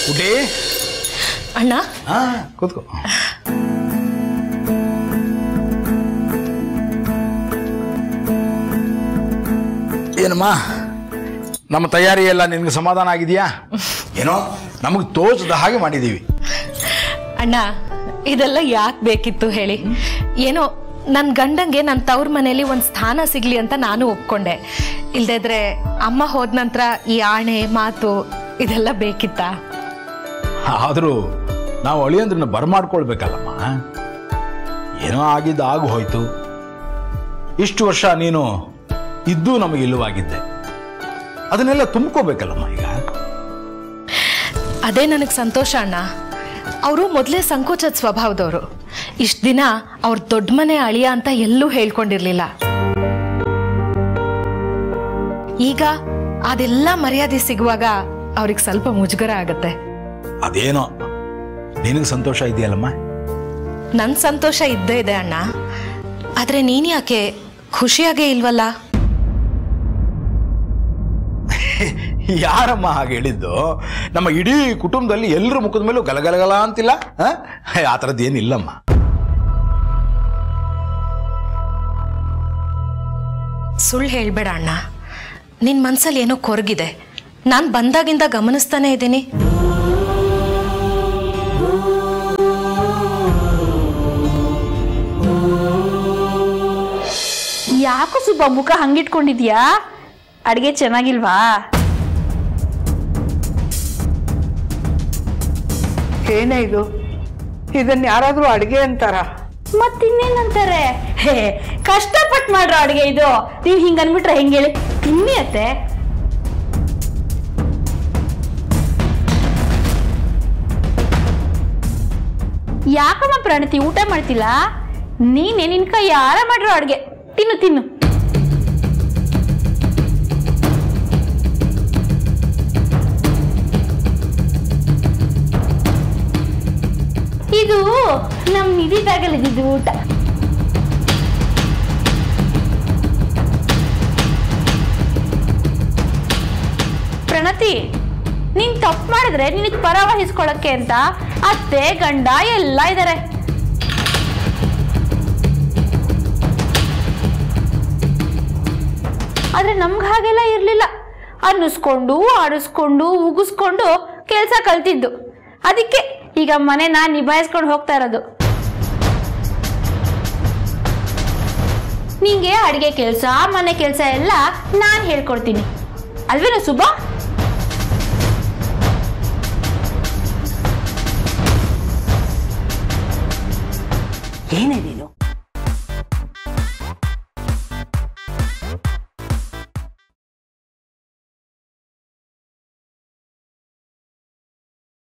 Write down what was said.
ಪುಟಿ ಅಣ್ಣ ಹಾ ಕೂತ್ಕೋ ಏನಮ್ಮ ನಮ್ಮ ತಯಾರಿ ಎಲ್ಲ ನಿನ್ಗೆ ಸಮಾಧಾನ ಆಗಿದೆಯಾ ಏನೋ ನಮಗೆ ತೋಚದ ಹಾಗೆ ಮಾಡಿದ್ದೀವಿ ಅಣ್ಣ ಇದೆಲ್ಲ ಯಾಕೆ ಬೇಕಿತ್ತು ಹೇಳಿ ಏನೋ ನನ್ನ ಗಂಡಂಗೆ ನನ್ನ ತವ್ರ ಮನೇಲಿ ಒಂದು ಸ್ಥಾನ ಸಿಗ್ಲಿ ಅಂತ ನಾನು ಒಪ್ಕೊಂಡೆ ಇಲ್ದಿದ್ರೆ ಅಮ್ಮ ಹೋದ ನಂತರ ಈ ಆಣೆ ಮಾತು ಇದೆಲ್ಲ ಬೇಕಿತ್ತಾ ಆದರೂ ನಾವು ಅಳಿಯಂದ್ರನ್ನ ಬರಮಾಡ್ಕೊಳ್ಬೇಕಲ್ಲಮ್ಮ ಏನೋ ಆಗಿದ್ದು ಆಗು ಹೋಯ್ತು ಇಷ್ಟು ವರ್ಷ ನೀನು ಇದ್ದೂ ನಮಗೆ ಇಲ್ಲವಾಗಿದ್ದೆ ಅದನ್ನೆಲ್ಲ ತುಂಬ್ಕೋಬೇಕಲ್ಲಮ್ಮ ಈಗ ಅದೇ ನನಗೆ ಸಂತೋಷ ಅಣ್ಣ ಅವರು ಮೊದಲೇ ಸಂಕೋಚದ ಸ್ವಭಾವದವರು ಇಷ್ಟು ದಿನ ಅವ್ರ ದೊಡ್ಡ ಮನೆ ಅಳಿಯ ಅಂತ ಎಲ್ಲೂ ಹೇಳ್ಕೊಂಡಿರ್ಲಿಲ್ಲ ಈಗ ಅದೆಲ್ಲ ಮರ್ಯಾದೆ ಸಿಗುವಾಗ ಅವ್ರಿಗೆ ಸ್ವಲ್ಪ ಮುಜುಗರ ಆಗತ್ತೆ ಅದೇನೋ ನಿನಗೆ ಸಂತೋಷ ಇದೆಯಲ್ಲಮ್ಮ ನನ್ ಸಂತೋಷ ಇದ್ದೇ ಇದೆ ಅಣ್ಣ ಆದ್ರೆ ನೀನ್ ಯಾಕೆ ಖುಷಿಯಾಗೇ ಇಲ್ವಲ್ಲ ಯಾರಮ್ಮ ಹಾಗೆ ಹೇಳಿದ್ದು ನಮ್ಮ ಇಡೀ ಕುಟುಂಬದಲ್ಲಿ ಎಲ್ಲರ ಮುಖದ ಮೇಲೂ ಗಲಗಲಗಲ ಅಂತಿಲ್ಲ ಆ? ಆ ಥರದ್ದು ಏನಿಲ್ಲಮ್ಮ ಸುಳ್ಳು ಹೇಳ್ಬೇಡ ಅಣ್ಣ ನಿನ್ ಮನ್ಸಲ್ಲಿ ಏನೋ ಕೊರಗಿದೆ ನಾನ್ ಬಂದಾಗಿಂದ ಗಮನಿಸ್ತಾನೆ ಇದ್ದೀನಿ ಯಾಕೋ ಸುಬ್ಬ ಮುಖ ಹಂಗಿಟ್ಕೊಂಡಿದ್ಯಾ ಅಡ್ಗೆ ಚೆನ್ನಾಗಿಲ್ವಾ ಏನೇ ಇದು ಇದನ್ನ ಯಾರಾದ್ರೂ ಅಡ್ಗೆ ಅಂತಾರ ಮತ್ತಿನ್ನೇನಂತಾರೆ ಹೇ ಕಷ್ಟಪಟ್ಟು ಮಾಡ್ರೋ ಅಡ್ಗೆ ಇದು ನೀವ್ ಹಿಂಗ ಅನ್ಬಿಟ್ರೆ ಹೆಂಗ್ ಹೇಳಿ ತಿನ್ನಿ ಅತ್ತೆ ಯಾಕಮ್ಮ ಪ್ರಣತಿ ಊಟ ಮಾಡ್ತಿಲ್ಲ ನೀನೆ ನಿನ್ ಕೈ ಯಾರ ಮಾಡ್ರೋ ಅಡ್ಗೆ ತಿನ್ನು ತಿನ್ನು ಇದು ನಮ್ ನಿಧಿ ತಗಲಿದ್ದು ಊಟ ಪ್ರಣತಿ ನೀನ್ ತಪ್ಪು ಮಾಡಿದ್ರೆ ನಿನಗ್ ಪರ ವಹಿಸ್ಕೊಳಕ್ಕೆ ಅಂತ ಅತ್ತೆ ಗಂಡ ಎಲ್ಲ ಇದಾರೆ ಆದ್ರೆ ನಮ್ಗೆ ಹಾಗೆಲ್ಲ ಇರ್ಲಿಲ್ಲ ಅನ್ನಿಸ್ಕೊಂಡು ಆಡಿಸ್ಕೊಂಡು ಉಗಿಸ್ಕೊಂಡು ಕೆಲಸ ಕಲ್ತಿದ್ದು ಅದಕ್ಕೆ ಈಗ ಮನೆನ ನಿಭಾಯಿಸ್ಕೊಂಡು ಹೋಗ್ತಾ ಇರೋದು ನಿಂಗೆ ಅಡಿಗೆ ಕೆಲಸ ಮನೆ ಕೆಲಸ ಎಲ್ಲ ನಾನು ಹೇಳ್ಕೊಡ್ತೀನಿ ಅಲ್ವೇನೋ ಸುಬ್ಬ ಏನೇ ನೀನು